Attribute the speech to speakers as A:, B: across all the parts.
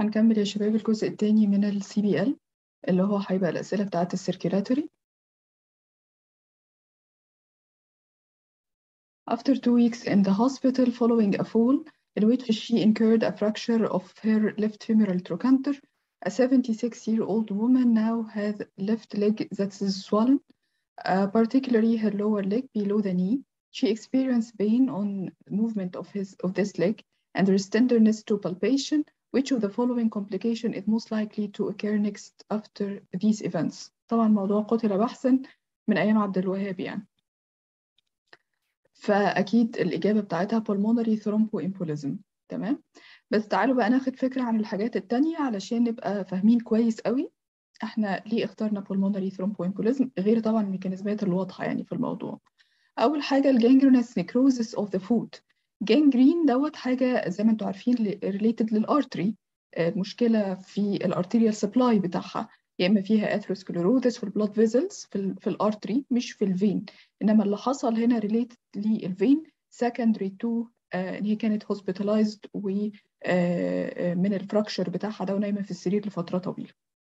A: هنكمل يا شباب الجزء الثاني من السي بي ال اللي هو هيبقى الأسئلة بتاعة السيركيلاتوري After two weeks in the hospital following a fall in which she incurred a fracture of her left femoral trochanter, a 76-year-old woman now has left leg that is swollen, uh, particularly her lower leg below the knee. She experienced pain on movement of his of this leg and there is tenderness to palpation. Which of the following complication is most likely to occur next after these events؟ طبعا موضوع قتل بحثا من أيام عبد الوهاب يعني. فأكيد الإجابة بتاعتها pulmonary thromboembolism تمام؟ بس تعالوا بقى ناخد فكرة عن الحاجات التانية علشان نبقى فاهمين كويس قوي احنا ليه اخترنا pulmonary thromboembolism غير طبعا الميكانيزمات الواضحة يعني في الموضوع. أول حاجة الجانجرينس necrosis of the foot جانجرين دوت حاجة زي ما انتم عارفين related للارتري مشكلة في الارتيريال سبلاي بتاعها يا اما فيها اثروسكليروزس في البلاد فيزلز في, ال في الارتري مش في الفين انما اللي حصل هنا related للفين secondary to ان هي كانت hospitalized و من الفراكشر بتاعها ده ونايمة في السرير لفترة طويلة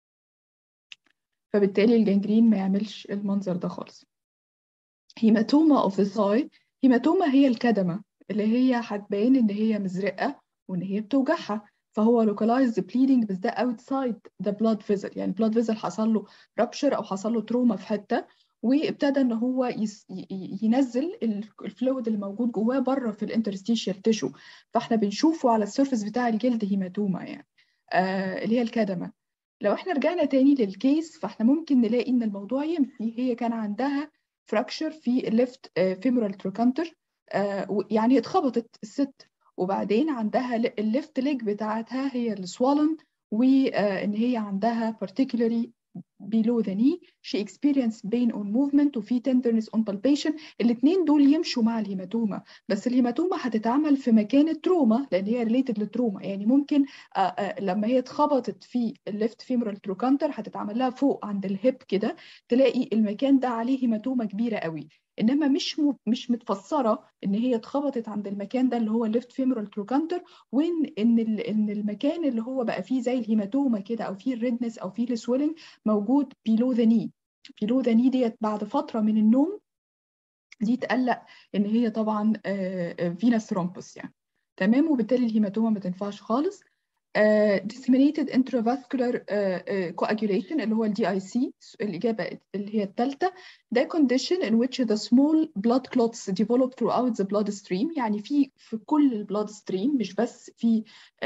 A: فبالتالي الجانجرين ما يعملش المنظر ده خالص هيماتوما اوف ذا ثاي هيماتوما هي الكدمة اللي هي هتبين ان هي مزرقه وان هي بتوجعها فهو localized bleeding بس ده outside the blood vessel يعني blood vessel حصل له rupture او حصل له تروما في حته وابتدى ان هو يس ينزل الفلويد اللي موجود جواه بره في الانترستيشيال تيشو فاحنا بنشوفه على السيرفيس بتاع الجلد هيماتوما يعني آه اللي هي الكدمه لو احنا رجعنا تاني للكيس فاحنا ممكن نلاقي ان الموضوع يمشي هي كان عندها فراكشر في الليفت فيمورال تروكانتر آه يعني اتخبطت الست وبعدين عندها الليفت ليج بتاعتها هي السوالن وان هي عندها particularly below the knee she experienced pain on movement وفي tenderness on palpation الاثنين دول يمشوا مع الهيماتوما بس الهيماتوما هتتعمل في مكان التروما لان هي related للتروما يعني ممكن آآ آآ لما هي اتخبطت في الليفت فيمورال تروكانتر هتتعمل لها فوق عند الهيب كده تلاقي المكان ده عليه هيماتوما كبيره قوي انما مش م... مش متفسره ان هي اتخبطت عند المكان ده اللي هو الليفت فيمورال تروكانتر وان ان ال... ان المكان اللي هو بقى فيه زي الهيماتوما كده او فيه الريدنس او فيه السويلنج موجود بيلو ذا ني بيلو ذا ني ديت بعد فتره من النوم دي تقلق ان هي طبعا فينس ثرومبس يعني تمام وبالتالي الهيماتوما ما تنفعش خالص Uh, disseminated intravascular uh, uh, coagulation اللي هو الدي اي سي الإجابة اللي هي الثالثة ده condition in which the small blood clots develop throughout the blood stream يعني في في كل البلاد ستريم مش بس في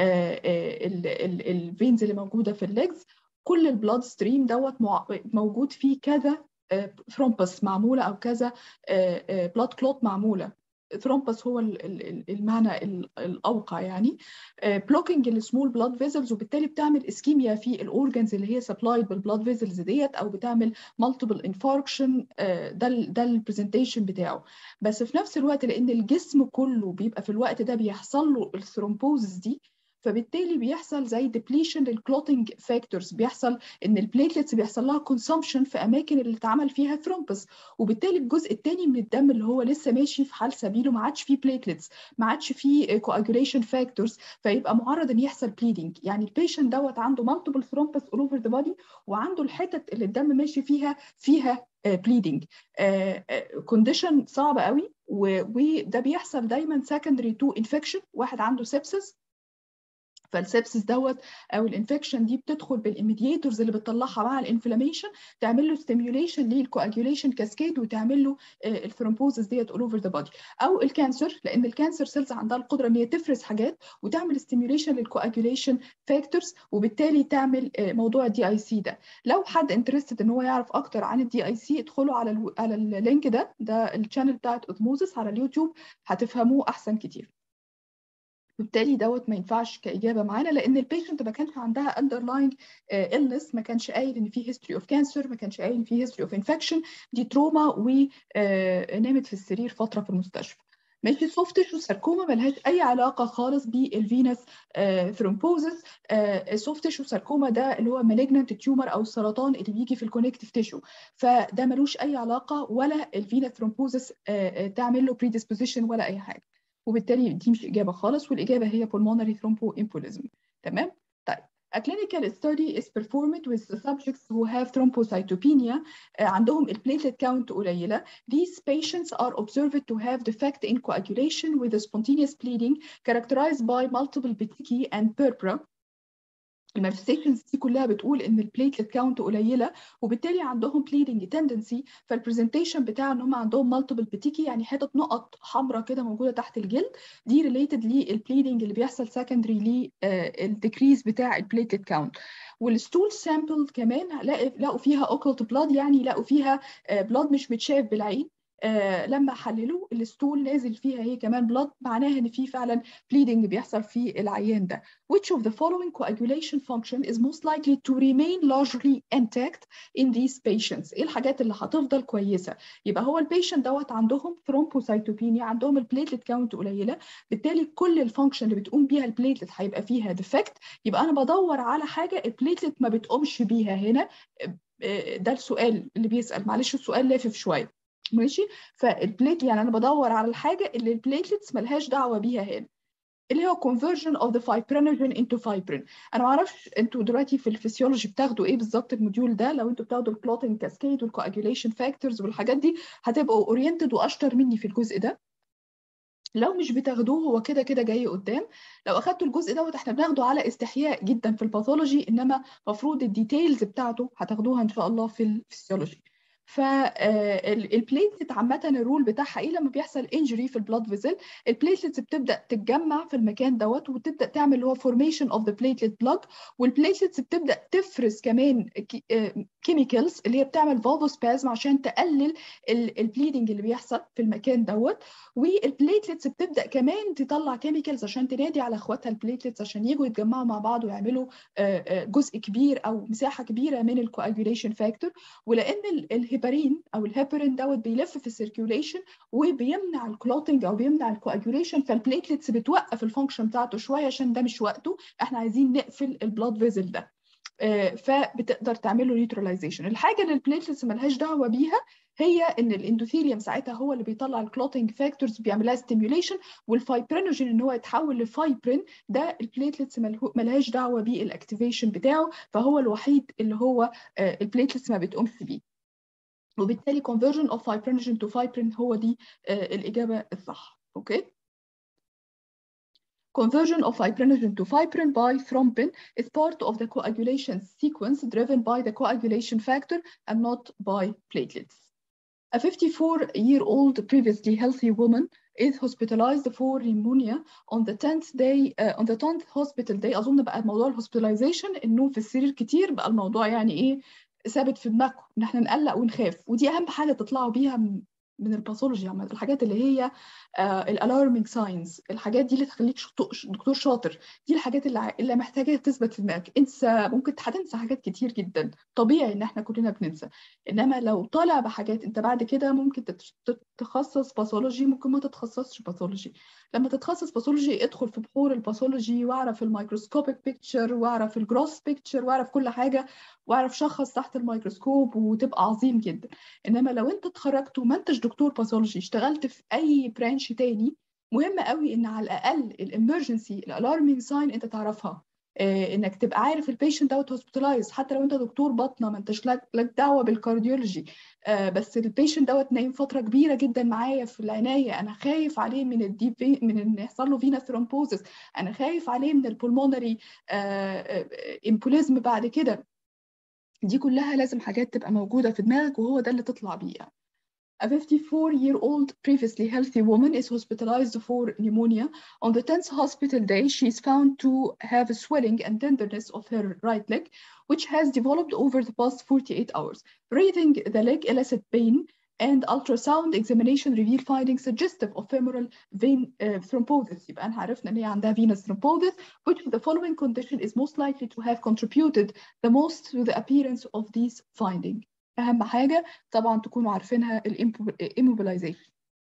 A: الفينز اللي موجودة في الليجز كل البلاد ستريم دوت موجود فيه كذا ثرومبس معمولة أو كذا بلاد كلوت معمولة ثرومبس هو المعنى الأوقع يعني بلوكينج السمول بلاد فيزلز وبالتالي بتعمل اسكيميا في الاورجنز اللي هي سبلايد بالبلاد فيزلز ديت او بتعمل مالتيبل انفاركشن ده ال ده البرزنتيشن بتاعه بس في نفس الوقت لان الجسم كله بيبقى في الوقت ده بيحصل له الثرومبوزس دي فبالتالي بيحصل زي ديبليشن للكلوتنج فاكتورز بيحصل ان البليتلتس بيحصل لها كونسومشن في اماكن اللي اتعمل فيها ثرومبس وبالتالي الجزء الثاني من الدم اللي هو لسه ماشي في حال سبيله ما عادش فيه بليتلتس ما عادش فيه كواجوليشن فاكتورز فيبقى معرض ان يحصل بليدنج يعني البيشنت دوت عنده مالتيبل ثرومبس اول اوفر ذا بودي وعنده الحتت اللي الدم ماشي فيها فيها بليدنج كونديشن صعبه قوي وده بيحصل دايما secondary to infection واحد عنده sepsis فالسبسس دوت او الانفكشن دي بتدخل بالاميدياتورز اللي بتطلعها مع الانفلاميشن تعمل له ستيميوليشن للكواجوليشن كاسكيد وتعمل له الثرومبوزس ديت اول اوفر ذا بودي او الكانسر لان الكانسر سيلز عندها القدره ان هي تفرز حاجات وتعمل ستيميوليشن للكواجوليشن فاكتورز وبالتالي تعمل موضوع الدي اي سي ده لو حد انترستد ان هو يعرف اكتر عن الدي اي سي ادخلوا على ال على اللينك ده ده الشانل بتاعت اوزموزس على اليوتيوب هتفهموه احسن كتير بالتالي دوت ما ينفعش كاجابه معانا لان البيشنت ما كانش عندها اندرلاينج illness ما كانش قايل ان في هيستوري اوف كانسر ما كانش قايل ان في هيستوري اوف انفكشن دي تروما ونامت في السرير فتره في المستشفى ماشي سوفت تيشو ساركوما ملهاش اي علاقه خالص بالفينس ثرومبوزس سوفت تيشو ساركوما ده اللي هو مالجنانت تيومر او السرطان اللي بيجي في الكونكتيف تيشو فده ملوش اي علاقه ولا الفينس ثرومبوزس تعمل له بريدisposition ولا اي حاجه وبالتالي دي مش إجابة خالص والإجابة هي pulmonary thromboembolism تمام؟ طيب A clinical study is performed with the subjects who have thrombocytopenia uh, عندهم platelet count قليلة. These patients are observed to have defect in coagulation with a spontaneous bleeding characterized by multiple petechiae and purpura. المانifestations دي كلها بتقول ان البليتلت كاونت قليله وبالتالي عندهم bleeding tendency فالبرزنتيشن بتاع ان هم عندهم multiple petechiae يعني حتت نقط حمراء كده موجوده تحت الجلد دي ريليتد للبليدنج اللي بيحصل سكندري للديكريز بتاع البليتلت كاونت والستول سامبل كمان لقوا فيها اوكلت بلاد يعني لقوا فيها بلاد مش متشاف بالعين آه لما حللوا الستول نازل فيها هي كمان بلاد معناها ان في فعلا bleeding بيحصل في العيان ده which of the following coagulation function is most likely to remain largely intact in these patients ايه الحاجات اللي هتفضل كويسه يبقى هو البيشنت دوت عندهم ثرومبوسايتوبينيا عندهم البليتلت كاونت قليله بالتالي كل الفانكشن اللي بتقوم بيها البليتلت هيبقى فيها ديفكت يبقى انا بدور على حاجه البليتلت ما بتقومش بيها هنا ده السؤال اللي بيسال معلش السؤال لافف شويه ماشي فالبليت يعني انا بدور على الحاجه اللي البليتلتس ملهاش دعوه بيها هنا اللي هو conversion of the fibrinogen into fibrin انا ما اعرفش انتوا دلوقتي في الفسيولوجي بتاخدوا ايه بالظبط الموديول ده لو انتوا بتاخدوا الكلوتنج كاسكيد والكواجوليشن فاكتورز والحاجات دي هتبقوا اورينتد واشطر مني في الجزء ده لو مش بتاخدوه هو كده كده جاي قدام لو اخدتوا الجزء دوت احنا بناخده على استحياء جدا في الباثولوجي انما المفروض الديتيلز بتاعته هتاخدوها ان شاء الله في الفسيولوجي فالبليتلت عامة الرول بتاعها ايه لما بيحصل انجري في البلاد فيزل البليتلتس بتبدا تتجمع في المكان دوت وتبدا تعمل اللي هو فورميشن اوف ذا بليتلت بلاج والبليتلتس بتبدا تفرز كمان كيميكالز اللي هي بتعمل فالفوسبازم عشان تقلل البليدنج اللي بيحصل في المكان دوت والبليتلتس بتبدا كمان تطلع كيميكالز عشان تنادي على اخواتها البليتلتس عشان يجوا يتجمعوا مع بعض ويعملوا جزء كبير او مساحه كبيره من الكواجوليشن فاكتور ولان الهيبارين او الهيبرين دوت بيلف في السيركيوليشن وبيمنع الكلوتنج او بيمنع الكواجوليشن فالبليتلتس بتوقف الفانكشن بتاعته شويه عشان ده مش وقته احنا عايزين نقفل البلاد فيزل ده فبتقدر تعمل له نيوتراليزيشن الحاجه اللي البليتلتس ملهاش دعوه بيها هي ان الاندوثيليوم ساعتها هو اللي بيطلع الكلوتنج فاكتورز بيعملها ستيميوليشن والفايبرينوجين ان هو يتحول لفايبرين ده البليتلتس ملهاش دعوه بالاكتيفيشن بتاعه فهو الوحيد اللي هو البليتلتس ما بتقومش بيه وبالتالي conversion of fibrinogen to fibrin هو دي الإجابة الصح أوكي Conversion of fibrinogen to fibrin by thrombin is part of the coagulation sequence driven by the coagulation factor and not by platelets. A 54-year-old previously healthy woman is hospitalized for pneumonia on the 10th day uh, on the 10th hospital day أظن بقى موضوع الهوسبيتاليزيشن النوم في السرير كتير بقى الموضوع يعني إيه ثابت في دماغكم ان احنا نقلق ونخاف ودي اهم حاجه تطلعوا بيها من الباثولوجي عامه الحاجات اللي هي الالارمينج ساينز الحاجات دي اللي تخليك دكتور شاطر دي الحاجات اللي, اللي محتاجه تثبت في دماغك انسى ممكن هتنسى حاجات كتير جدا طبيعي ان احنا كلنا بننسى انما لو طالع بحاجات انت بعد كده ممكن تتخصص باثولوجي ممكن ما تتخصصش باثولوجي لما تتخصص باثولوجي ادخل في بحور الباثولوجي واعرف الميكروسكوبيك بيكتشر واعرف الجروس بيكتشر واعرف كل حاجه واعرف شخص تحت الميكروسكوب وتبقى عظيم جدا انما لو انت اتخرجت وما انتش دكتور باثولوجي اشتغلت في اي برانش تاني مهم قوي ان على الاقل الامرجنسي الالارمينج ساين انت تعرفها إيه انك تبقى عارف البيشنت دوت هوسبيتالايز حتى لو انت دكتور باطنه ما انتش لك, لك دعوه بالكارديولوجي آه بس البيشنت دوت نايم فتره كبيره جدا معايا في العنايه انا خايف عليه من الديب من ان يحصل له فينا ثرومبوزس انا خايف عليه من البولمونري آه امبوليزم بعد كده دي كلها لازم حاجات تبقى موجوده في دماغك وهو ده اللي تطلع بيه يعني. A 54-year-old previously healthy woman is hospitalized for pneumonia. On the 10th hospital day, she is found to have a swelling and tenderness of her right leg, which has developed over the past 48 hours. Breathing the leg elicit pain, and ultrasound examination reveal findings suggestive of femoral vein uh, thrombosis. يبقى احنا عرفنا ان هي عندها venous thrombosis, which of the following condition is most likely to have contributed the most to the appearance of these findings. اهم حاجه طبعا تكونوا عارفينها الاموبلايزيشن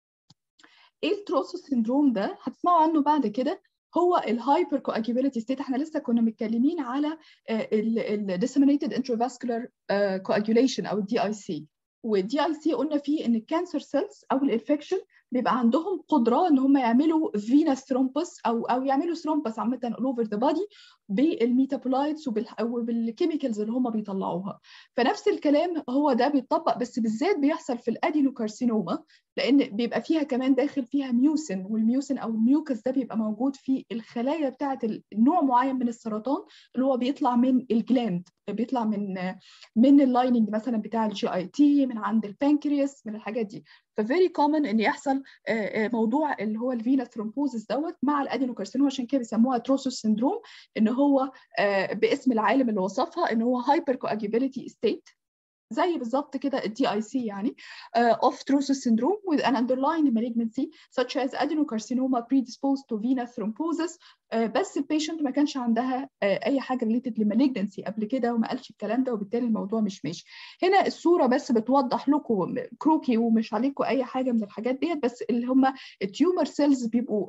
A: ايه التروسوس سيندروم ده هتسمعوا عنه بعد كده هو الهايبر كواجيبيليتي ستيت احنا لسه كنا متكلمين على الديسيمينيتد انترفاسكولار كواجوليشن او الدي اي سي والدي اي سي قلنا فيه ان الكانسر سيلز او الانفكشن بيبقى عندهم قدره ان هم يعملوا فينس ثرومبس او او يعملوا ثرومبس عامه اول اوفر ذا بادي بالميتابولايتس وبالكيميكالز اللي هم بيطلعوها فنفس الكلام هو ده بيتطبق بس بالذات بيحصل في الادينوكارسينوما لان بيبقى فيها كمان داخل فيها ميوسن والميوسن او الميوكس ده بيبقى موجود في الخلايا بتاعه نوع معين من السرطان اللي هو بيطلع من الجلاند بيطلع من من اللايننج مثلا بتاع الجي اي تي من عند البانكرياس من الحاجات دي ففيري كومن ان يحصل موضوع اللي هو الفينا ثرومبوزس دوت مع الادينوكارسينوما عشان كده بيسموها تروسوس سندروم ان هو باسم العالم اللي وصفها ان هو هايبر كواجيبيليتي ستيت زي بالظبط كده الدي اي سي يعني uh, of Trousseau syndrome with an underlying malignancy such as adenocarcinoma predisposed to venous thrombosis uh, بس البيشنت ما كانش عندها uh, اي حاجه ريليتد لمالجنسي قبل كده وما قالش الكلام ده وبالتالي الموضوع مش ماشي هنا الصوره بس بتوضح لكم كروكي ومش عليكم اي حاجه من الحاجات ديت بس اللي هم التيومر سيلز بيبقوا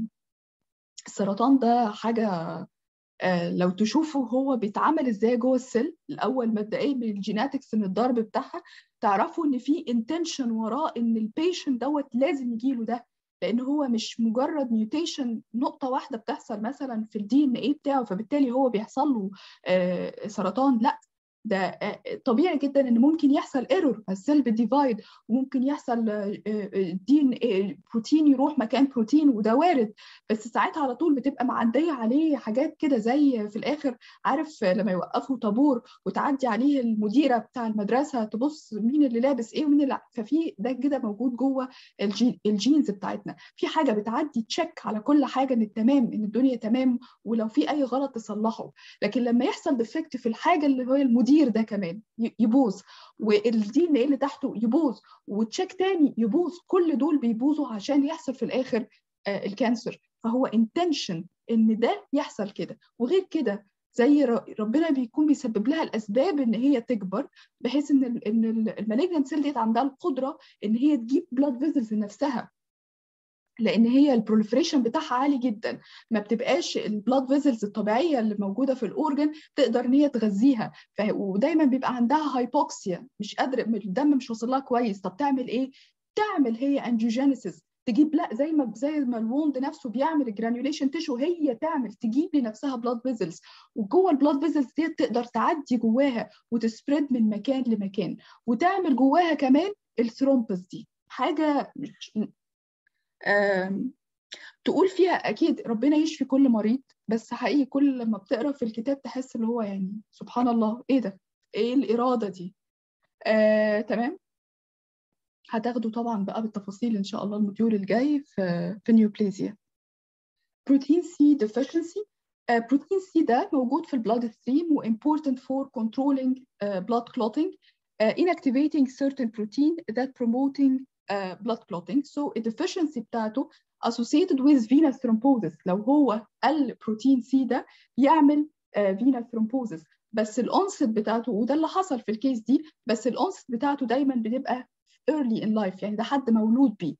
A: السرطان ده حاجه لو تشوفوا هو بيتعمل ازاي جوه السيل الاول مبدئيا من الجيناتكس من الضرب بتاعها تعرفوا ان في انتنشن وراه ان البيشنت دوت لازم يجيله ده لان هو مش مجرد ميوتيشن نقطه واحده بتحصل مثلا في الدي ان ايه بتاعه فبالتالي هو بيحصل له سرطان لا ده طبيعي جدا ان ممكن يحصل ايرور السيل ديفايد وممكن يحصل دين بروتين يروح مكان بروتين وده وارد بس ساعتها على طول بتبقى معديه عليه حاجات كده زي في الاخر عارف لما يوقفوا طابور وتعدي عليه المديره بتاع المدرسه تبص مين اللي لابس ايه ومين اللي ففي ده كده موجود جوه الجينز بتاعتنا في حاجه بتعدي تشيك على كل حاجه ان تمام ان الدنيا تمام ولو في اي غلط تصلحه لكن لما يحصل ديفكت في الحاجه اللي هو المدير المدير ده كمان يبوظ والدي ان اللي تحته يبوظ وتشيك تاني يبوظ كل دول بيبوظوا عشان يحصل في الاخر آه الكانسر فهو انتنشن ان ده يحصل كده وغير كده زي ربنا بيكون بيسبب لها الاسباب ان هي تكبر بحيث ان ان المالجنت سيل ديت عندها القدره ان هي تجيب بلاد فيزلز لنفسها لان هي البروليفريشن بتاعها عالي جدا ما بتبقاش البلاد فيزلز الطبيعيه اللي موجوده في الاورجن تقدر ان هي تغذيها ف... ودايما بيبقى عندها هايبوكسيا مش قادره الدم مش واصل لها كويس طب تعمل ايه تعمل هي انجيوجينيسيس تجيب لا زي ما زي ما الوند نفسه بيعمل الجرانيوليشن تيشو هي تعمل تجيب لنفسها بلاد فيزلز وجوه البلاد فيزلز دي تقدر تعدي جواها وتسبريد من مكان لمكان وتعمل جواها كمان الثرومبس دي حاجه مش تقول فيها اكيد ربنا يشفي كل مريض بس حقيقي كل لما بتقرا في الكتاب تحس اللي هو يعني سبحان الله ايه ده ايه الاراده دي آه، تمام هتاخدوا طبعا بقى بالتفاصيل ان شاء الله الموديول الجاي في في نيوبليزيا بروتين سي deficiency بروتين سي ده موجود في البلاد ستريم و important for controlling uh, blood clotting uh, inactivating certain protein that promoting uh, blood clotting so الdeficiency بتاعته associated with venous thrombosis لو هو البروتين سي ده يعمل uh, venous thrombosis بس الانست بتاعته وده اللي حصل في الكيس دي بس الانست بتاعته دايما بتبقى early in life يعني ده حد مولود بيه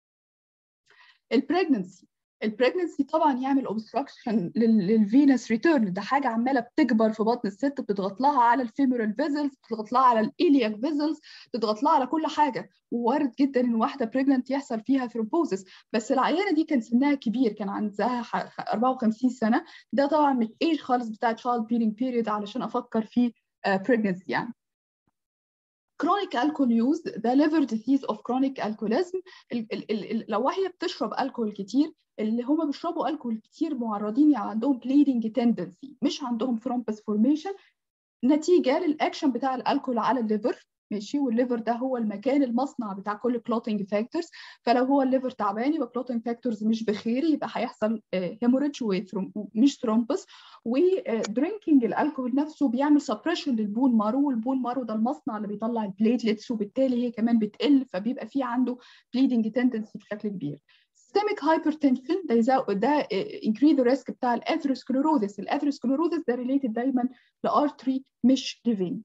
A: البريجننسي البريجننسي طبعا يعمل اوبستراكشن للفينس ريتيرن ده حاجه عماله بتكبر في بطن الست بتضغط لها على الفيمورال فيزلز بتضغط لها على الالياك فيزلز بتضغط لها على كل حاجه ووارد جدا ان واحده بريجننت يحصل فيها ثرومبوزس بس العيانه دي كان سنها كبير كان عندها 54 سنه ده طبعا مش ايج خالص بتاع تشايلد بيرنج بيريد علشان افكر في بريجننسي يعني chronic alcohol use ده liver disease of chronic alcoholism ال ال ال لو هي بتشرب الكحول كتير اللي هم بيشربوا الكحول كتير معرضين يعني عندهم bleeding tendency مش عندهم thrombus formation نتيجة للأكشن بتاع الألكول على الليفر ماشي والليفر ده هو المكان المصنع بتاع كل كلوتنج فاكتورز فلو هو الليفر تعبان يبقى كلوتنج فاكتورز مش بخير يبقى هيحصل هيموريدج ومش ثرومبس ودرينكينج الالكوهول نفسه بيعمل سبريشن للبون مارو والبون مارو ده المصنع اللي بيطلع البليتلتس وبالتالي هي كمان بتقل فبيبقى في عنده بليدنج تندنسي بشكل كبير systemic hypertension ده يزود ده increase the risk بتاع الاثيروسكليروزس الاثيروسكليروزس ده related دايما لارتري مش لفين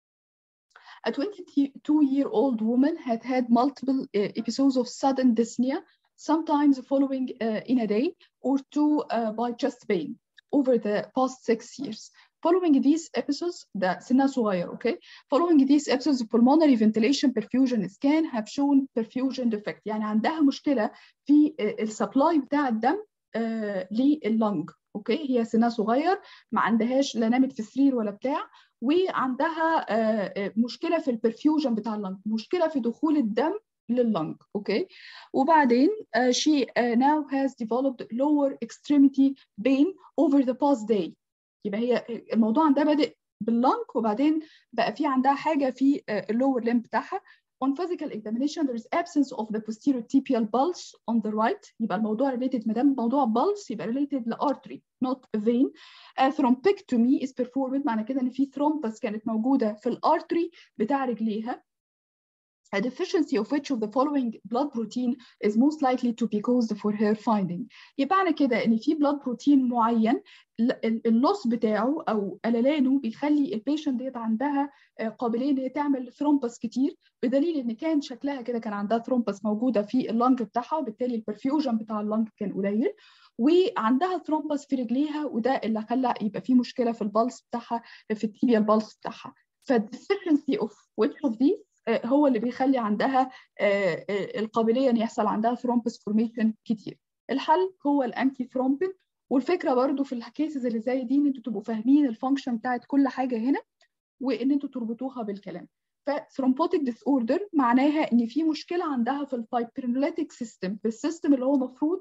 A: A 22-year-old woman had had multiple uh, episodes of sudden dyspnea, sometimes following uh, in a day or two uh, by chest pain over the past six years. following these episodes ده سنها صغير اوكي following these episodes pulmonary ventilation perfusion scan have shown perfusion defect يعني عندها مشكله في السبلاي بتاع الدم آه لللنج اوكي هي سنها صغير ما عندهاش لا نامت في سرير ولا بتاع وعندها آه مشكله في البرفيوجن بتاع اللنج مشكله في دخول الدم لللنج اوكي وبعدين uh, she uh, now has developed lower extremity pain over the past day يبقى هي الموضوع عندها بادئ باللنج وبعدين بقى في عندها حاجه في اللور limb بتاعها On physical examination, there is absence of the posterior tibial pulse on the right. يبقى الموضوع related ما دام موضوع pulse يبقى related ل artery not vein. Uh, thrombectomy is performed معنى كده ان في thrombus كانت موجوده في الارتري بتاع رجليها. A deficiency of which of the following blood protein is most likely to be caused for her finding. يبقى معنى كده ان في blood protein معين اللوس بتاعه او قللانه بيخلي البيشنت ديت عندها قابليه ان هي تعمل ثرومبس كتير بدليل ان كان شكلها كده كان عندها ثرومبس موجوده في اللنج بتاعها وبالتالي البرفيوجن بتاع اللنج كان قليل وعندها ثرومبس في رجليها وده اللي خلى يبقى في مشكله في البلس بتاعها في التيبيا البلس بتاعها فالديفيشنسي اوف which of these هو اللي بيخلي عندها القابليه ان يحصل عندها ثرومبس فورميشن كتير الحل هو الانتي ثرومبين والفكره برضو في الكيسز اللي زي دي ان انتوا تبقوا فاهمين الفانكشن بتاعت كل حاجه هنا وان انتوا تربطوها بالكلام فثرومبوتيك ديس اوردر معناها ان في مشكله عندها في الفايبرينوليتيك سيستم في السيستم اللي هو المفروض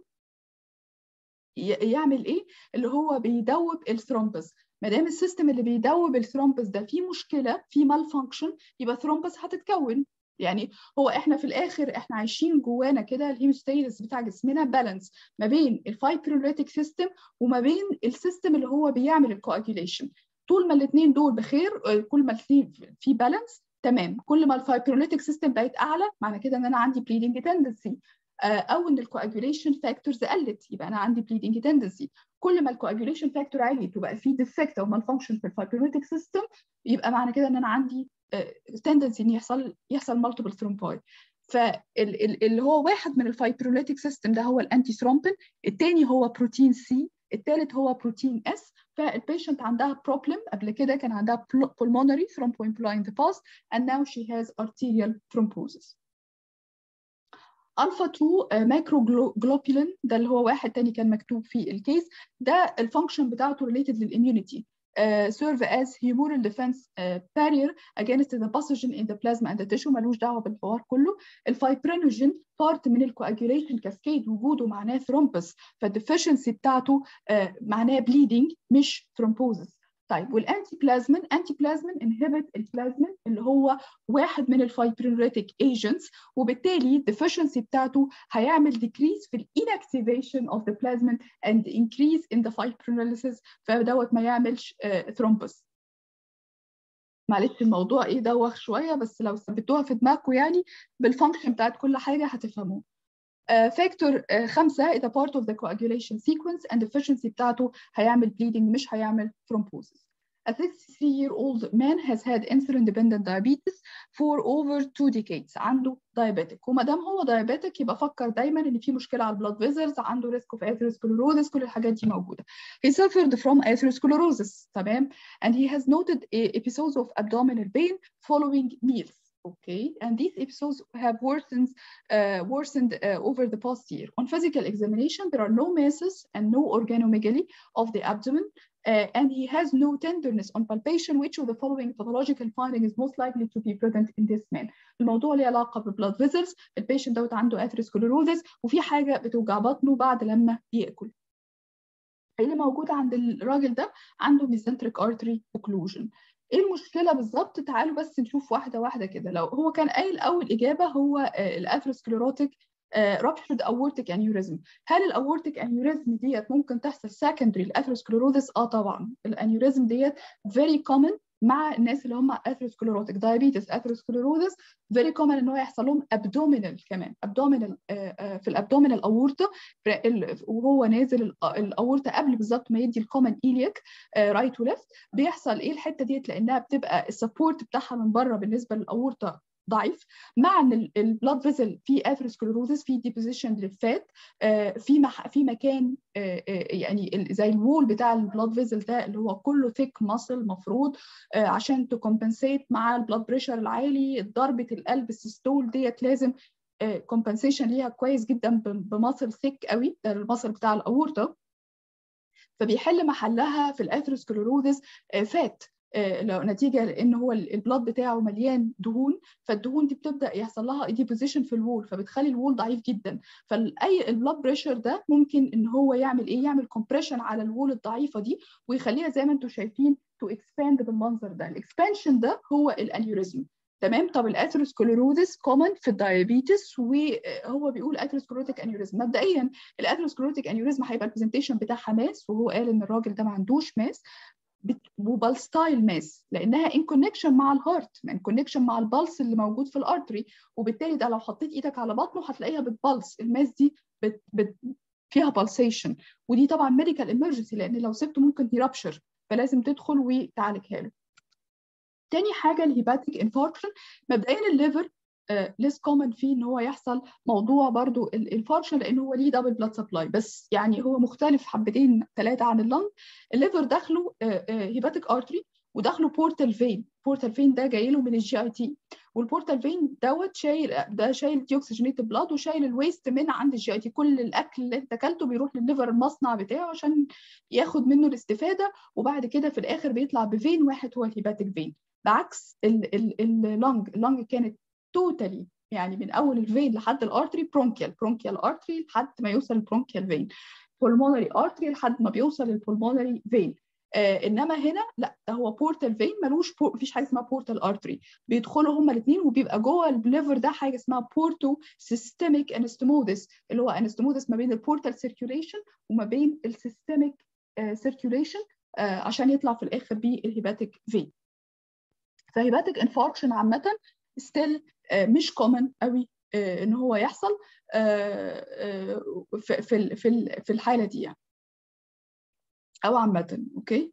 A: يعمل ايه اللي هو بيدوب الثرومبس ما دام السيستم اللي بيدوب الثرومبس ده فيه مشكله فيه مال فانكشن يبقى ثرومبس هتتكون يعني هو احنا في الاخر احنا عايشين جوانا كده الهيموستاتس بتاع جسمنا بالانس ما بين الفايبرينوليتيك سيستم وما بين السيستم اللي هو بيعمل الكواجيوليشن طول ما الاثنين دول بخير كل ما في بالانس تمام كل ما الفايبرينوليتيك سيستم بقت اعلى معنى كده ان انا عندي بليدنج تندنسي او ان الكواجيوليشن فاكتورز قلت يبقى انا عندي بليدنج تندنسي كل ما الكواجيوليشن فاكتور عليت وبقى في ديفكت او مالفانكشن في الفايبرينوليتيك سيستم يبقى معنى كده ان انا عندي تندنسي ان يحصل يحصل مالتيبل ثرومباي فاللي هو واحد من الفايبرينوليتيك سيستم ده هو الانتي ثرومبين الثاني هو بروتين سي الثالث هو بروتين اس فالبيشنت عندها بروبلم قبل كده كان عندها pulmonary thromboemboli in the past and now she has arterial thrombosis. الفا 2 مايكروجلوبولين ده اللي هو واحد تاني كان مكتوب في الكيس ده الفانكشن بتاعته related للاميونيتي Uh, serve as humoral defense uh, barrier against the pathogen in the plasma and the tissue ملوش دعوه بالحوار كله الفايبرينوجين بارت من الكواجوليشن كاسكيد وجوده معناه ثرومبس فالديفيشنسي بتاعته uh, معناه بليدنج مش ثرومبوزس طيب والانتي بلازمين انتي بلازمين انهبت البلازمين اللي هو واحد من الفايبرينوليتيك ايجنتس وبالتالي الديفيشنسي بتاعته هيعمل decrease في الانكتيفيشن اوف ذا بلازمين and increase in the fibrinolysis فدوت ما يعملش ثرومبس معلش الموضوع ايه دوخ شويه بس لو ثبتوها في دماغكم يعني بالفانكشن بتاعت كل حاجه هتفهموه فاكتور uh, خمسة is a part of the coagulation sequence and deficiency بتاعته هيعمل bleeding مش هيعمل thrombosis. A 63-year-old man has had insulin-dependent diabetes for over two decades. عنده diabetic وما دام هو diabetic يبقى فكر دايما ان في مشكله على البلاد فيزلز عنده risk of atherosclerosis كل الحاجات دي موجوده. He suffered from atherosclerosis تمام and he has noted episodes of abdominal pain following meals. Okay, and these episodes have worsened, uh, worsened uh, over the past year. On physical examination, there are no masses and no organomegaly of the abdomen, uh, and he has no tenderness on palpation. Which of the following pathological finding is most likely to be present in this man? الموضوع له علاقة بالبلاد فيزلز، البيشنت دوت عنده اثيروسكليروزس وفي حاجة بتوجع بطنه بعد لما بياكل. اللي موجود عند الراجل ده عنده mesenteric artery occlusion. ايه المشكله بالظبط تعالوا بس نشوف واحده واحده كده لو هو كان قايل اول اجابه هو الاثيروسكليروتيك رابشرد اورتيك انيوريزم هل الاورتيك انيوريزم ديت ممكن تحصل سكندري الاثيروسكليروزس اه طبعا الانيوريزم ديت فيري كومن مع الناس اللي هم اثيروسكليروتيك دايابيتس اثيروسكليروزس فيري كومن ان هو يحصل لهم ابدومينال كمان ابدومينال في الابدومينال اورتا وهو نازل الاورتا قبل بالظبط ما يدي الكومن ايليك رايت وليفت بيحصل ايه الحته ديت لانها بتبقى السبورت بتاعها من بره بالنسبه للاورتا ضعيف مع ان البلاد فيزل في اثيروسكليروزس في ديبوزيشن للفات في مح في مكان يعني زي الوول بتاع البلاد فيزل ده اللي هو كله ثيك ماسل مفروض عشان تكمبنسيت مع البلاد بريشر العالي ضربه القلب السيستول ديت لازم كومبنسيشن ليها كويس جدا بماسل ثيك قوي ده الماسل بتاع الاورطه فبيحل محلها في الاثيروسكليروزس فات لو نتيجه لان هو البلاد بتاعه مليان دهون فالدهون دي بتبدا يحصل لها ديبوزيشن في الوول فبتخلي الوول ضعيف جدا فاي البلاد بريشر ده ممكن ان هو يعمل ايه يعمل كومبريشن على الوول الضعيفه دي ويخليها زي ما انتم شايفين تو اكسباند بالمنظر ده الاكسبانشن ده هو الانيوريزم تمام طب الاثيروسكليروزس كومن في الدايابيتس وهو بيقول اثيروسكليروتيك انيوريزم مبدئيا الاثيروسكليروتيك انيوريزم هيبقى البرزنتيشن بتاعها ماس وهو قال ان الراجل ده ما عندوش ماس وبالستايل ماس لانها ان كونكشن مع الهارت ان كونكشن مع البلس اللي موجود في الارتري وبالتالي ده لو حطيت ايدك على بطنه هتلاقيها بتبلس الماس دي بت بت فيها بالسيشن ودي طبعا ميديكال امرجنسي لان لو سبته ممكن يرابشر فلازم تدخل وتعالجها له تاني حاجه الهيباتيك انفاركشن مبدئيا الليفر ليس كومن فيه ان هو يحصل موضوع برضو الانفاركشن لان هو ليه دبل بلاد سبلاي بس يعني هو مختلف حبتين ثلاثه عن اللنج الليفر داخله هيباتيك ارتري وداخله بورتال فين بورتال فين ده جاي له من الجي اي تي والبورتال فين دوت شايل ده شايل ديوكسجينيت بلاد وشايل الويست من عند الجي اي تي كل الاكل اللي انت اكلته بيروح للليفر المصنع بتاعه عشان ياخد منه الاستفاده وبعد كده في الاخر بيطلع بفين واحد هو الهيباتيك فين بعكس اللنج اللنج كانت توتالي يعني من اول الفين لحد الارتري برونكيال برونكيال ارتري لحد ما يوصل البرونكيال فين pulmonary ارتري لحد ما بيوصل البولمونري فين آه انما هنا لا ده هو بورتال فين ملوش بور... مفيش حاجه اسمها بورتال ارتري بيدخلوا هما الاثنين وبيبقى جوه الليفر ده حاجه اسمها بورتو سيستميك انستمودس اللي هو انستمودس ما بين البورتال سيركيوليشن وما بين السيستميك سيركيوليشن آه آه عشان يطلع في الاخر بالهيباتيك فين فهيباتيك انفاركشن عامه ستيل مش كومن قوي ان هو يحصل في في في الحاله دي يعني او عامه اوكي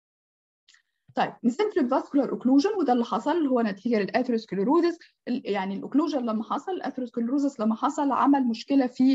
A: طيب ميسنتريك فاسكولار اوكلوجن وده اللي حصل اللي هو نتيجه للاثيروسكليروزس يعني الاوكلوجن لما حصل الاثيروسكليروزس لما حصل عمل مشكله في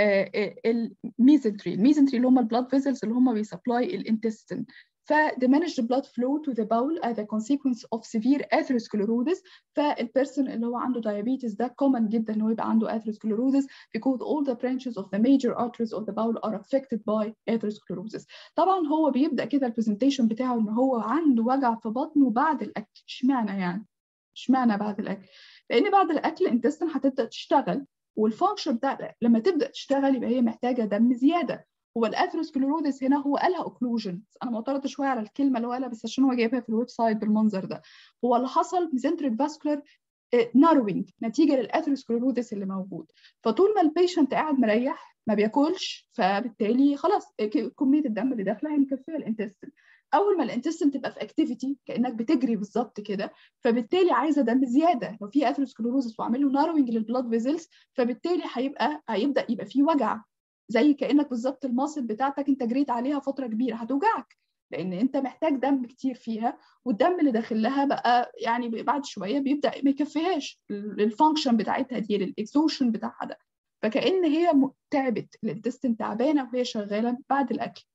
A: الميزنتري الميزنتري اللي هم البلاد فيزلز اللي هم بيسبلاي الانتستين ف diminished blood flow to the bowel as a consequence of severe atherosclerosis فالبيرسون اللي هو عنده diabetes ده common جدا ان هو يبقى عنده atherosclerosis because all the branches of the major arteries of the bowel are affected by atherosclerosis طبعا هو بيبدا كده البرزنتيشن بتاعه ان هو عنده وجع في بطنه بعد الاكل اشمعنى يعني اشمعنى بعد الاكل لان بعد الاكل الانتستين هتبدا تشتغل والفانكشن بتاع لما تبدا تشتغل يبقى هي محتاجه دم زياده هو الاثيروسكليروزس هنا هو قالها اوكلوجن انا معترضه شويه على الكلمه اللي هو قالها بس عشان هو جايبها في الويب سايت بالمنظر ده هو اللي حصل ميزنتريك فاسكولار ناروينج نتيجه للاثيروسكليروزس اللي موجود فطول ما البيشنت قاعد مريح ما بياكلش فبالتالي خلاص كميه الدم اللي داخله هي مكفيه الانتستين اول ما الانتستين تبقى في اكتيفيتي كانك بتجري بالظبط كده فبالتالي عايزه دم زياده لو في اثيروسكليروزس وعامل له ناروينج للبلاد فيزلز فبالتالي هيبقى هيبدا يبقى في وجع زي كانك بالظبط الماسل بتاعتك انت جريت عليها فتره كبيره هتوجعك لان انت محتاج دم كتير فيها والدم اللي داخل لها بقى يعني بعد شويه بيبدا ما يكفيهاش الفانكشن بتاعتها دي للاكزوشن بتاعها ده فكأن هي تعبت الانتستين تعبانه وهي شغاله بعد الاكل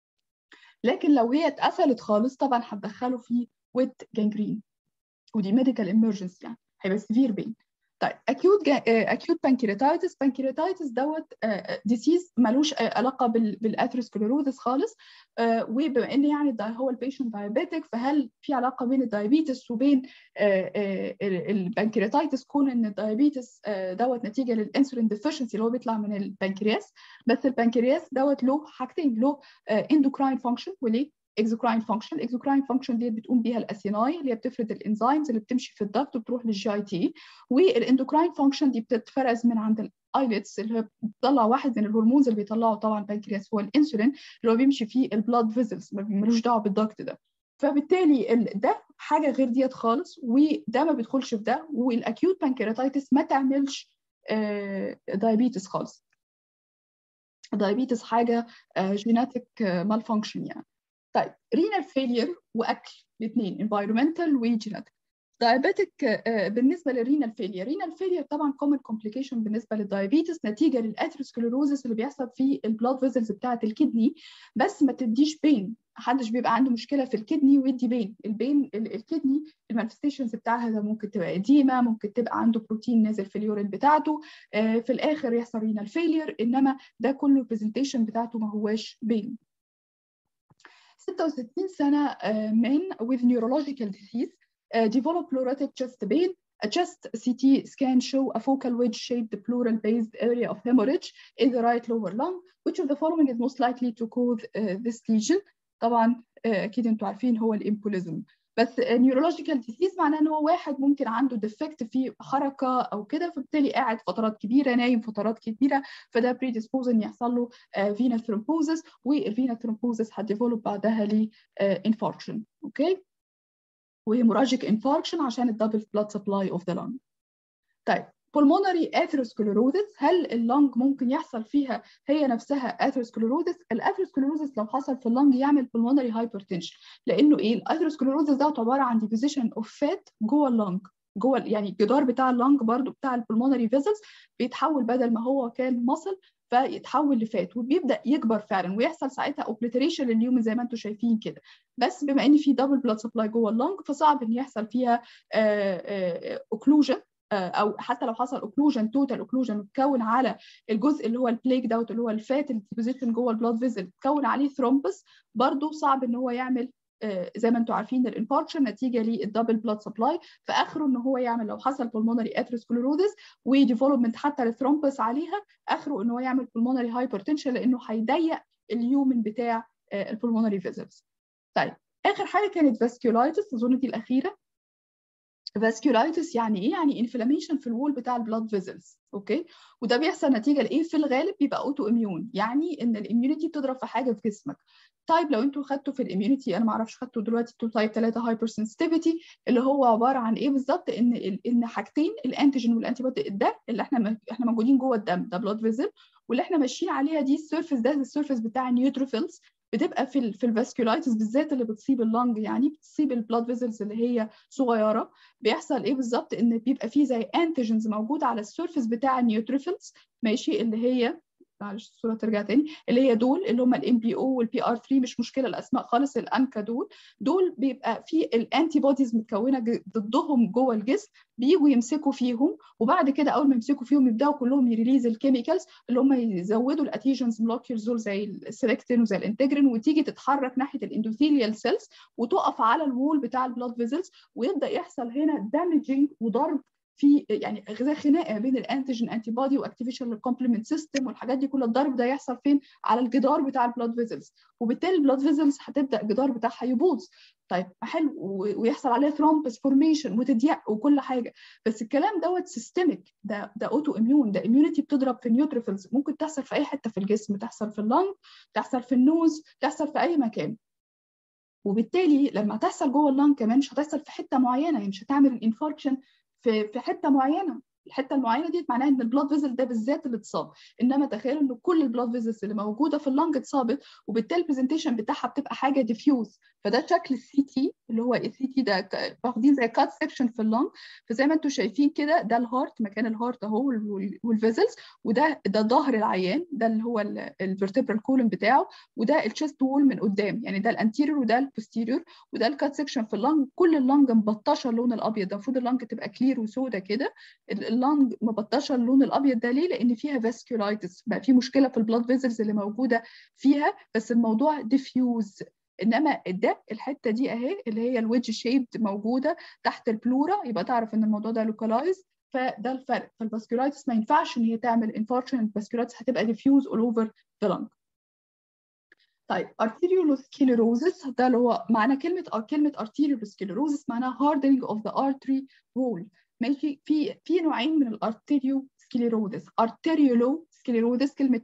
A: لكن لو هي اتقفلت خالص طبعا هتدخله في ويت جانجرين ودي ميديكال امرجنسي يعني هيبقى سيفير بين طيب اكيوت اكيوت بانكرياتايتس بانكرياتايتس دوت ديسيز ملوش علاقه بالاثيروسكليروزس خالص وبما ان يعني هو البيشنت دايابيتك فهل في علاقه بين الدايابيتس وبين البانكرياتايتس كون ان الدايابيتس دوت نتيجه للانسولين ديفيشنسي اللي هو بيطلع من البنكرياس بس البنكرياس دوت له حاجتين له اندوكراين فانكشن وليه اكزوكراين فانكشن الاكزوكراين فانكشن دي بتقوم بيها الاسيناي اللي هي بتفرد الانزيمز اللي بتمشي في الضغط وبتروح للجي اي تي والاندوكراين فانكشن دي بتتفرز من عند الايلتس اللي هي بتطلع واحد من الهرمونز اللي بيطلعه طبعا البنكرياس هو الانسولين اللي هو بيمشي فيه البلاد فيزلز ملوش دعوه بالضغط ده فبالتالي ده حاجه غير ديت خالص وده ما بيدخلش في ده والاكيوت بانكرياتايتس ما تعملش دايابيتس خالص دايابيتس حاجه جيناتيك مالفانكشن يعني طيب رينال فيلير واكل الاثنين environmental وجيناتيك دايابيتك بالنسبه للرينال فيلير رينال فيلير طبعا كومن كومبليكيشن بالنسبه للدايابيتس نتيجه للاثيروسكليروزس اللي بيحصل في البلاد فيزلز بتاعه الكدني بس ما تديش بين محدش بيبقى عنده مشكله في الكدني ويدي بين البين الكدني المانفستيشنز بتاعها ده ممكن تبقى اديمه ممكن تبقى عنده بروتين نازل في اليورين بتاعته في الاخر يحصل رينال فيلير انما ده كله البرزنتيشن بتاعته ما هواش بين 66 سنه من with neurological disease uh, develop pleuritic chest pain. A chest CT scan show a focal wedge-shaped pleural-based area of hemorrhage in the right lower lung. Which of the following is most likely to cause uh, this lesion? طبعا uh, اكيد انتوا عارفين هو الامبوليزم بس neurological disease معناه ان هو واحد ممكن عنده ديفكت في حركه او كده فبالتالي قاعد فترات كبيره نايم فترات كبيره فده بريديسبوز ان يحصل له فينا ثرومبوزس والفينا ثرومبوزس هتديفلوب بعدها ل انفاركشن اوكي وهيموراجيك انفاركشن عشان الدبل بلاد سبلاي اوف ذا لانج طيب pulmonary atherosclerosis هل اللنج ممكن يحصل فيها هي نفسها atherosclerosis الاثيروسكليروزس لو حصل في اللنج يعمل pulmonary hypertension لانه ايه الاثيروسكليروزس ده عباره عن deposition of fat جوه اللنج جوه يعني الجدار بتاع اللنج برضو بتاع البلمونري فيزلز بيتحول بدل ما هو كان مصل فيتحول لفات وبيبدا يكبر فعلا ويحصل ساعتها اوبليتريشن لليومن زي ما انتم شايفين كده بس بما ان في دبل بلاد سبلاي جوه اللنج فصعب ان يحصل فيها اوكلوجن او حتى لو حصل اوكلوجن توتال اوكلوجن وتكون على الجزء اللي هو البليك دوت اللي هو الفات الديبوزيشن جوه البلاد فيزل تكون عليه ثرومبس برضه صعب ان هو يعمل زي ما انتم عارفين الانفاركشن نتيجه للدبل بلاد سبلاي فاخره ان هو يعمل لو حصل pulmonary atherosclerosis وديفلوبمنت حتى الثرومبس عليها اخره ان هو يعمل pulmonary hypertension لانه هيضيق اليومن بتاع البلمونري فيزلز. طيب اخر حاجه كانت فاسكيولايتس اظن دي الاخيره فاسكيولايتس يعني ايه؟ يعني انفلاميشن في الوول بتاع البلاد فيزلز اوكي وده بيحصل نتيجه لايه؟ في الغالب بيبقى اوتو اميون يعني ان الاميونيتي بتضرب في حاجه في جسمك طيب لو انتوا خدتوا في الاميونيتي انا ما اعرفش خدتوا دلوقتي تو تايب 3 هايبر سنسيتيفيتي اللي هو عباره عن ايه بالظبط ان ان حاجتين الانتيجين والانتي بودي ده اللي احنا احنا موجودين جوه الدم ده بلاد فيزل واللي احنا ماشيين عليها دي السيرفيس ده السيرفيس بتاع النيوتروفيلز بتبقى في ال في الفاسكولايتس بالذات اللي بتصيب اللنج يعني بتصيب البلاد فيزلز اللي هي صغيره بيحصل ايه بالظبط ان بيبقى فيه زي انتيجنز موجوده على السيرفيس بتاع النيوتروفيلز ماشي اللي هي معلش الصوره ترجع تاني اللي هي دول اللي هم الام بي او والبي ار 3 مش مشكله الاسماء خالص الانكا دول دول بيبقى في الانتي بوديز متكونه ضدهم جوه الجسم بيجوا يمسكوا فيهم وبعد كده اول ما يمسكوا فيهم يبداوا كلهم يريليز الكيميكالز اللي هم يزودوا الاتيجنز مولكيولز دول زي السيلكتين وزي الانتجرين وتيجي تتحرك ناحيه الاندوثيليال سيلز وتقف على الوول بتاع البلاد فيزلز ويبدا يحصل هنا دامجنج وضرب في يعني زي خناقه بين الانتيجين انتي بودي واكتيفيشن للكومبلمنت سيستم والحاجات دي كلها الضرب ده يحصل فين على الجدار بتاع البلاد فيزلز وبالتالي البلاد فيزلز هتبدا الجدار بتاعها يبوظ طيب حلو ويحصل عليها ثرومبس فورميشن وتضيق وكل حاجه بس الكلام دوت سيستميك ده ده اوتو اميون ده اميونيتي بتضرب في النيوتروفيلز ممكن تحصل في اي حته في الجسم تحصل في اللنج تحصل في النوز تحصل في اي مكان وبالتالي لما تحصل جوه اللنج كمان مش هتحصل في حته معينه يعني مش هتعمل انفاركشن في في حته معينه الحته المعينه دي معناها ان البلاد فيزل ده بالذات اللي اتصاب انما تخيلوا ان كل البلاد فيزلز اللي موجوده في اللنج اتصابت وبالتالي البرزنتيشن بتاعها بتبقى حاجه ديفيوز فده شكل السي تي اللي هو السي تي ده واخدين زي كات سيكشن في اللنج فزي ما انتم شايفين كده ده الهارت مكان الهارت اهو والفيزلز وده ده ظهر العيان ده اللي هو الفرتبرال كولوم بتاعه وده الشيست وول من قدام يعني ده الانتيريور وده البوستيريور وده الكات سيكشن في اللنج كل اللنج مبطشه اللون الابيض ده المفروض اللنج تبقى كلير وسودا كده اللنج مبطشه اللون الابيض ده ليه؟ لان فيها فاسكولايتس بقى في مشكله في البلاد فيزلز اللي موجوده فيها بس الموضوع ديفيوز انما ده الحته دي اهي اللي هي الويدج شيبد موجوده تحت البلورا يبقى تعرف ان الموضوع ده لوكالايز فده الفرق فالفاسكولايتس ما ينفعش ان هي تعمل انفاركشن الفاسكولايتس هتبقى ديفيوز اول اوفر ذا لنج طيب arteriolosclerosis ده اللي هو معنى كلمه كلمه arteriolosclerosis معناها hardening of the artery wall ماشي في في نوعين من الارتيريو سكليرودس ارتيريولو سكليرودس كلمه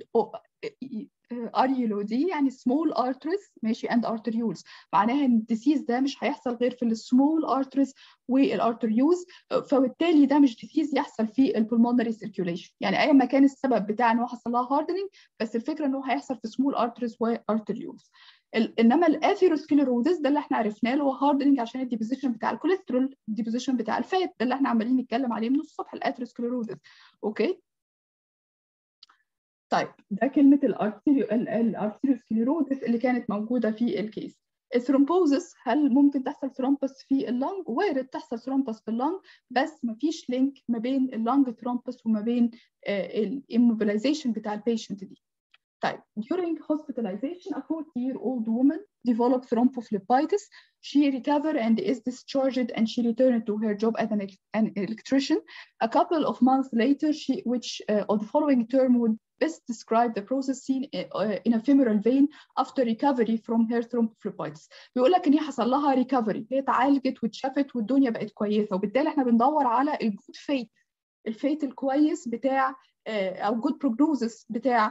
A: اريولو دي يعني سمول ارتريز ماشي اند ارتريولز معناها ان الديسيز ده مش هيحصل غير في السمول ارتريز والارتريولز فبالتالي ده مش ديسيز يحصل في البلمونري سيركيوليشن يعني ايا ما كان السبب بتاع ان هو حصل لها هاردنينج بس الفكره ان هو هيحصل في سمول ارتريز وارتريولز انما الاثيروسكليروزس ده اللي احنا عرفناه اللي هو هاردنج عشان الديبوزيشن بتاع الكوليسترول الديبوزيشن بتاع الفات ده اللي احنا عمالين نتكلم عليه من الصبح الاثيروسكليروزس اوكي طيب ده كلمه الارتيروسكليروزس اللي كانت موجوده في الكيس الثرومبوزس هل ممكن تحصل ثرومبس في اللنج وارد تحصل ثرومبس في اللنج بس ما فيش لينك ما بين اللنج ثرومبس وما بين الاموبيلايزيشن بتاع البيشنت دي طيب during hospitalization a 40-year-old woman developed thrombophlebitis she recovered and is discharged and she returned to her job as an, an electrician a couple of months later she which uh, on the following term would best describe the process seen in a femoral vein after recovery from her thrombophlebitis بيقول لك ان هي حصل لها ريكفري هي اتعالجت واتشافت والدنيا بقت كويسه وبالتالي احنا بندور على الجود فيت الفيت الكويس بتاع او جود بروجنوزس بتاع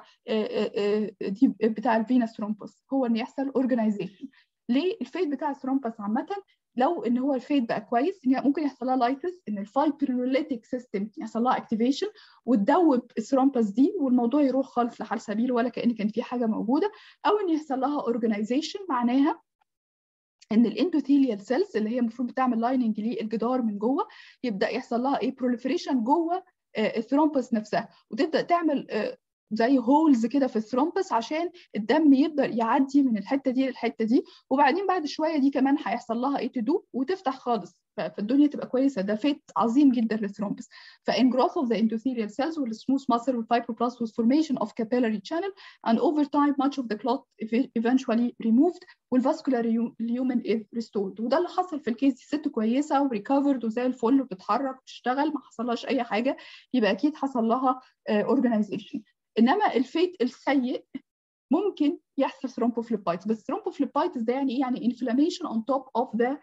A: دي بتاع الفينس ثرومبس هو ان يحصل اورجانيزيشن ليه الفيت بتاع الثرومبس عامه لو ان هو الفيت بقى كويس ان ممكن يحصل لها لايتس ان الفايبروليتيك سيستم يحصل لها اكتيفيشن وتدوب الثرومبس دي والموضوع يروح خالص لحال سبيل ولا كان كان في حاجه موجوده او ان يحصل لها اورجانيزيشن معناها ان الاندوثيليال سيلز اللي هي المفروض بتعمل لايننج للجدار من جوه يبدا يحصل لها ايه بروليفريشن جوه الثرومبس نفسها وتبدا تعمل زي هولز كده في الثرومبس عشان الدم يقدر يعدي من الحته دي للحته دي وبعدين بعد شويه دي كمان هيحصل لها ايه تدوب وتفتح خالص فالدنيا تبقى كويسه ده فيت عظيم جدا للثرومبس فان growth of the endothelial cells والsmooth muscle والfibroblast with formation of capillary channel and over time much of the clot eventually removed والvascular lumen is restored وده اللي حصل في الكيس دي ست كويسه وريكفرد وزي الفل وبتتحرك وبتشتغل ما حصلهاش اي حاجه يبقى اكيد حصل لها اورجانيزيشن انما الفيت السيء ممكن يحصل ثرومبوفليبايتس بس ثرومبوفليبايتس ده يعني ايه يعني انفلاميشن اون توب اوف ذا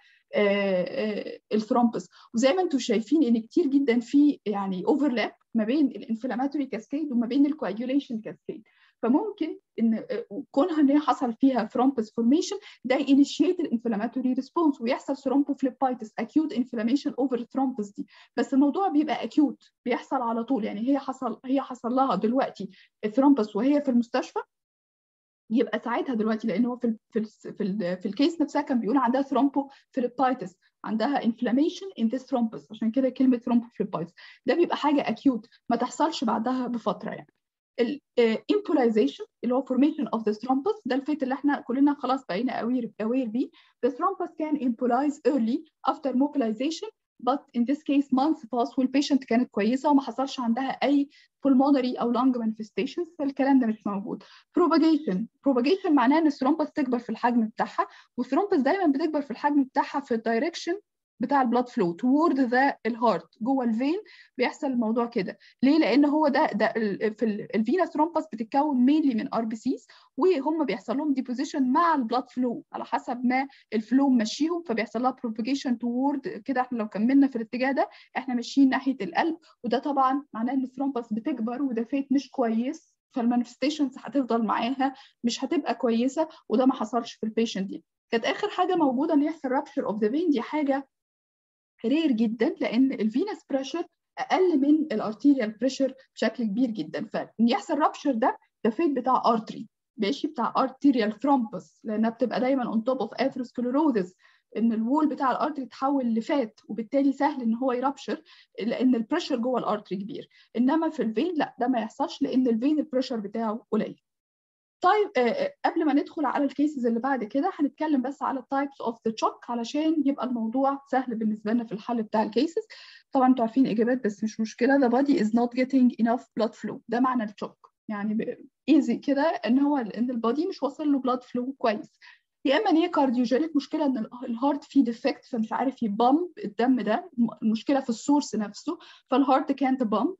A: الثرومبس وزي ما انتم شايفين ان كتير جدا في يعني اوفرلاب ما بين الانفلاماتوري كاسكيد وما بين الكواجوليشن كاسكيد فممكن ان كونها ان هي حصل فيها ثرومبس فورميشن ده ينيشيت الانفلاماتوري ريسبونس ويحصل ثرومبوفليبايتس اكيوت انفلاميشن اوفر الثرومبس دي بس الموضوع بيبقى اكيوت بيحصل على طول يعني هي حصل هي حصل لها دلوقتي الثرومبس وهي في المستشفى يبقى ساعتها دلوقتي لان هو في ال في ال في, ال في الكيس نفسها كان بيقول عندها ثرومبوفليبايتس عندها انفلاميشن ان ذس ثرومبس عشان كده كلمه ثرومبوفليبايتس ده بيبقى حاجه اكيوت ما تحصلش بعدها بفتره يعني الامبولايزيشن اللي هو formation of the thrombus ده الفيت اللي احنا كلنا خلاص بقينا aware aware بيه the thrombus can embolize early after mobilization but in this case months pass والبيشنت كانت كويسه وما حصلش عندها اي pulmonary او lung manifestations فالكلام ده مش موجود propagation propagation معناه ان الثرومبس تكبر في الحجم بتاعها والثرومبس دايما بتكبر في الحجم بتاعها في الدايركشن بتاع البلاد فلو تورد ذا الهارت جوه الفين بيحصل الموضوع كده ليه لان هو ده ده في الفينا ثرومبس بتتكون مينلي من ار بي سيز وهم بيحصل لهم ديبوزيشن مع البلاد فلو على حسب ما الفلو ماشيهم فبيحصل لها بروباجيشن تورد كده احنا لو كملنا في الاتجاه ده احنا ماشيين ناحيه القلب وده طبعا معناه ان الثرومبس بتكبر وده فيت مش كويس فالمانيفستيشنز هتفضل معاها مش هتبقى كويسه وده ما حصلش في البيشنت دي كانت اخر حاجه موجوده ان يحصل رابشر اوف ذا فين دي حاجه رير جدا لان الفينس بريشر اقل من الارتيريال بريشر بشكل كبير جدا فان يحصل رابشر ده ده فيت بتاع ارتري ماشي بتاع ارتيريال ثرومبس لانها بتبقى دايما اون توب اوف اثيروسكليروزس ان الوول بتاع الارتري يتحول لفات وبالتالي سهل ان هو يرابشر لان البريشر جوه الارتري كبير انما في الفين لا ده ما يحصلش لان الفين البريشر بتاعه قليل طيب آه قبل ما ندخل على الكيسز اللي بعد كده هنتكلم بس على التايبس اوف ذا تشوك علشان يبقى الموضوع سهل بالنسبه لنا في الحل بتاع الكيسز طبعا انتوا عارفين اجابات بس مش مشكله the body is not getting enough blood flow ده معنى التشوك يعني ايزي كده ان هو ان البادي مش واصل له بلاد فلو كويس يا اما ان هي كارديوجينيك مشكله ان الهارت فيه ديفكت فمش عارف يبامب الدم ده المشكله في السورس نفسه فالهارت كانت بامب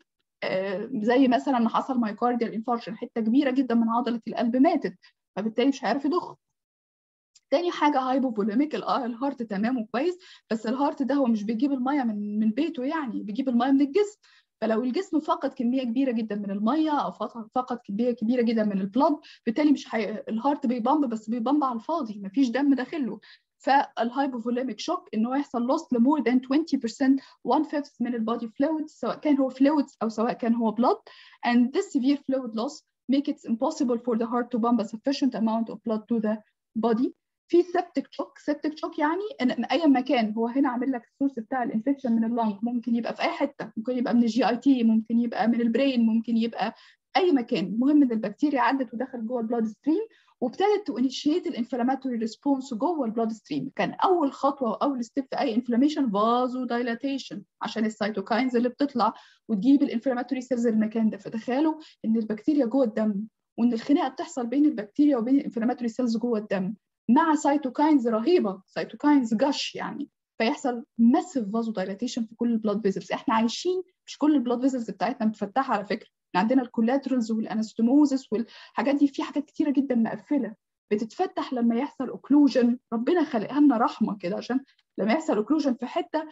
A: زي مثلا ان حصل مايكارديال انفاركشن حته كبيره جدا من عضله القلب ماتت فبالتالي مش هيعرف يضخ تاني حاجه هايبوفوليميك الهارت تمام وكويس بس الهارت ده هو مش بيجيب الميه من من بيته يعني بيجيب الميه من الجسم فلو الجسم فقد كميه كبيره جدا من الميه او فقد كميه كبيره جدا من البلاد بالتالي مش حي... الهارت بيبمب بس بيبمب على الفاضي مفيش دم داخله فالهايبوفوليميك شوك ان هو يحصل لوس لمور ذان 20% 1 fifth من البودي فلويد سواء كان هو فلويدز او سواء كان هو blood and this severe fluid loss make it impossible for the heart to pump a sufficient amount of blood to the بودي في سيبتك شوك سيبتك شوك يعني ان اي مكان هو هنا عامل لك السورس بتاع الانفكشن من اللنج ممكن يبقى في اي حته ممكن يبقى من الجي اي تي ممكن يبقى من البرين ممكن يبقى اي مكان المهم ان البكتيريا عدت ودخلت جوه البلاد ستريم وابتدت تو انيشيت الانفلاماتوري ريسبونس جوه البلاد ستريم كان اول خطوه واول ستيب في اي انفلاميشن فازو دايلاتيشن عشان السيتوكاينز اللي بتطلع وتجيب الانفلاماتوري سيلز المكان ده فتخيلوا ان البكتيريا جوه الدم وان الخناقه بتحصل بين البكتيريا وبين الانفلاماتوري سيلز جوه الدم مع سيتوكاينز رهيبه سيتوكاينز جش يعني فيحصل ماسيف فازو دايلاتيشن في كل البلاد فيزلز احنا عايشين مش كل البلاد فيزلز بتاعتنا متفتحه على فكره عندنا الكولاترالز والانستموزس والحاجات دي في حاجات كتيره جدا مقفله بتتفتح لما يحصل اوكلوجن ربنا خلقها لنا رحمه كده عشان لما يحصل اوكلوجن في حته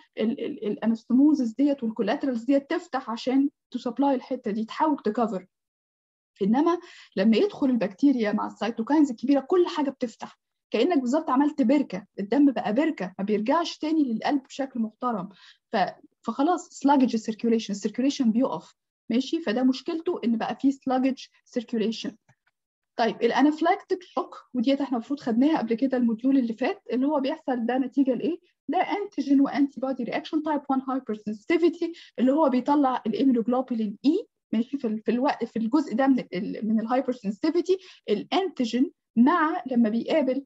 A: الانستموزس ديت والكولاترالز ديت تفتح عشان تسبلاي الحته دي تحاول تكفر انما لما يدخل البكتيريا مع السيتوكاينز الكبيره كل حاجه بتفتح كانك بالظبط عملت بركه الدم بقى بركه ما بيرجعش تاني للقلب بشكل محترم ف... فخلاص سلاجج السيركيوليشن السيركيوليشن بيقف ماشي فده مشكلته ان بقى فيه سلاجج سيركيوليشن طيب الانافلاكتيك شوك وديت احنا المفروض خدناها قبل كده الموديول اللي فات اللي هو بيحصل ده نتيجه لايه؟ ده انتيجين وانتي بودي رياكشن تايب 1 هايبر سنسيتيفيتي اللي هو بيطلع الامينوجلوبولين اي ماشي في في الوقت في الجزء ده من ال من الهايبر سنسيتيفيتي الانتيجين مع لما بيقابل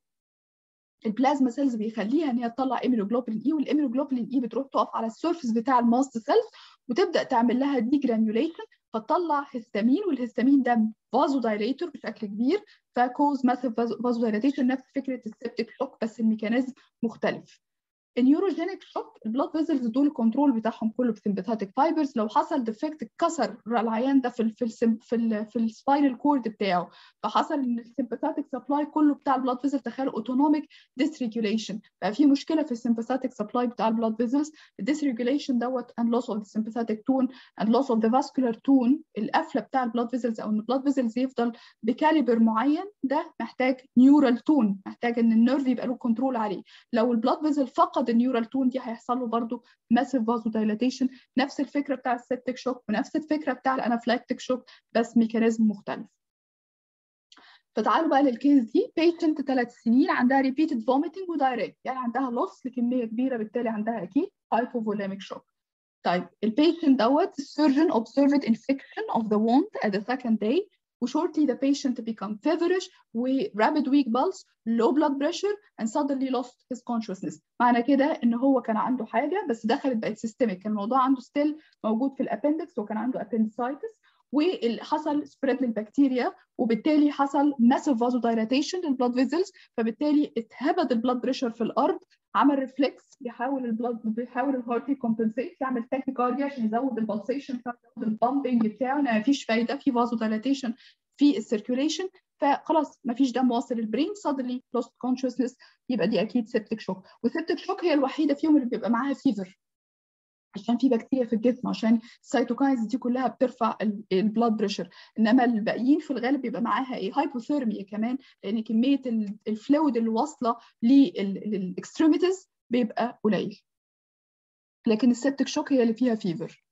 A: البلازما سيلز بيخليها ان هي تطلع ايمينوجلوبولين اي والايمينوجلوبولين اي بتروح تقف على السيرفيس بتاع الماست سيلز وتبدا تعمل لها دي جرانيوليشن فتطلع هيستامين والهيستامين ده فازو دايليتور بشكل كبير فكوز ماسيف فازو دايليتيشن نفس فكره السبتيك شوك بس الميكانيزم مختلف النيوروجينيك شوك البلاد فيزلز دول الكنترول بتاعهم كله بسمباثيك فايبرز لو حصل ديفكت اتكسر العيان ده في ال في ال في ال في السباينال كورد بتاعه فحصل ان السمباثيك سبلاي كله بتاع البلاد فيزل تخيل اوتونوميك ديسريجوليشن بقى في مشكله في السمباثيك سبلاي بتاع البلاد فيزلز الديسريجوليشن دوت اند لوس اوف ذا سمباثيك تون اند لوس اوف ذا فاسكولار تون القفله بتاع البلاد فيزلز او ان البلاد فيزلز يفضل بكاليبر معين ده محتاج نيورال تون محتاج ان النيرف يبقى له كنترول عليه لو البلاد فيزل فقد النيورال تون دي هيحصل له برضه ماسيف فازو دايلاتيشن نفس الفكره بتاع السيبتيك شوك ونفس الفكره بتاع الانافلاكتيك شوك بس ميكانيزم مختلف فتعالوا بقى للكيس دي بيشنت ثلاث سنين عندها ريبيتد فوميتنج ودايريت يعني عندها لوس لكميه كبيره بالتالي عندها اكيد هايبوفوليميك شوك طيب البيشنت دوت السيرجن observed infection of the wound at the second day وshortly the patient become feverish و rapid weak pulse low blood pressure and suddenly lost his consciousness معنى كده ان هو كان عنده حاجه بس دخلت بقت سيستميك كان الموضوع عنده ستيل موجود في الابندكس وكان عنده appendicitis وحصل سبريد للبكتيريا وبالتالي حصل ماسيف فازو دايلاتيشن للبلاد فيزلز فبالتالي اتهبد البلاد بريشر في الارض عمل ريفلكس بيحاول البلاد بيحاول الهارت يكمبنسيت يعمل تاكيكارديا عشان يزود البلسيشن يزود البامبنج بتاعه ما فيش فايده في فازو دايلاتيشن في السيركيوليشن فخلاص ما فيش دم واصل البرين suddenly lost consciousness يبقى دي اكيد سيبتك شوك والسيبتك شوك هي الوحيده فيهم اللي بيبقى معاها فيفر عشان في بكتيريا في الجسم عشان السيتوكاينز دي كلها بترفع البلاد بريشر انما الباقيين في الغالب بيبقى معاها ايه هايبوثيرميا كمان لان كميه الفلويد اللي واصله للاكستريميتيز بيبقى قليل لكن السيبتك شوك هي اللي فيها فيفر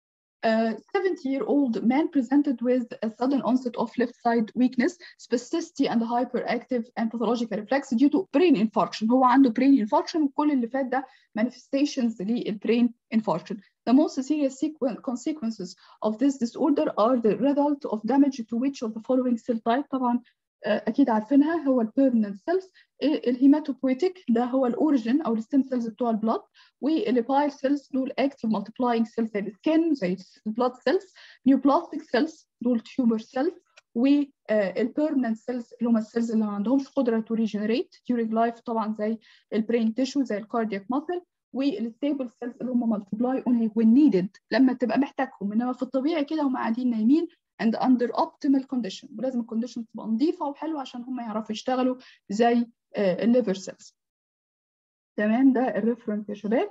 A: A 70-year-old man presented with a sudden onset of left side weakness, spasticity and hyperactive and pathological reflex due to brain infarction. هو عنده brain infarction وكل اللي فات ده manifestations للbrain infarction. The most serious consequences of this disorder are the result of damage to which of the following cell type طبعا اكيد عارفينها هو البيرمننت سيلز الهيماتوبويتيك ده هو الاوريجين او الستيم سيلز بتوع البلاد والبايل سيلز دول اكتف مالتيبلاينج سيلز زي السكين زي البلاد سيلز نيوبلاستيك سيلز دول تيوبر سيلز والبيرمننت سيلز اللي هم السيلز اللي ما عندهمش قدره تو ريجنريت during لايف طبعا زي البرين تيشو زي الكاردياك ماسل والستيبل سيلز اللي هم مالتيبلاي اونلي when needed لما تبقى محتاجهم انما في الطبيعي كده هم قاعدين نايمين and under optimal condition ولازم الكونديشن تبقى نظيفه وحلوه عشان هم يعرفوا يشتغلوا زي الليفر سيلز تمام ده الريفرنس يا شباب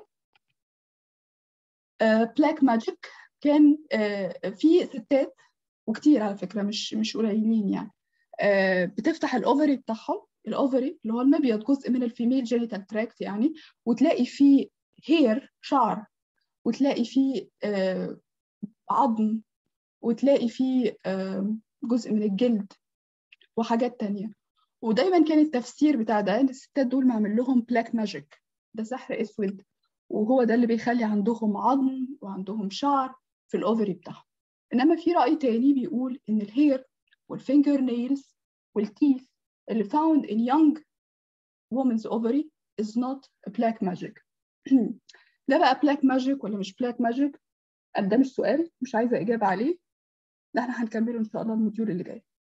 A: بلاك ماجيك كان uh, في ستات وكتير على فكره مش مش قليلين يعني uh, بتفتح الاوفري بتاعهم الاوفري اللي هو المبيض جزء من الفيميل جينيتال تراكت يعني وتلاقي فيه هير شعر وتلاقي فيه uh, عظم وتلاقي فيه جزء من الجلد وحاجات تانية ودايما كان التفسير بتاع ده ان الستات دول معمل لهم بلاك ماجيك ده سحر اسود وهو ده اللي بيخلي عندهم عظم وعندهم شعر في الاوفري بتاعهم انما في راي تاني بيقول ان الهير والفينجر نيلز والتيث اللي found in young woman's ovary is not a black magic ده بقى black magic ولا مش black magic قدام السؤال مش عايزه اجابه عليه ده احنا هنكمله ان شاء الله الموديول اللي جاي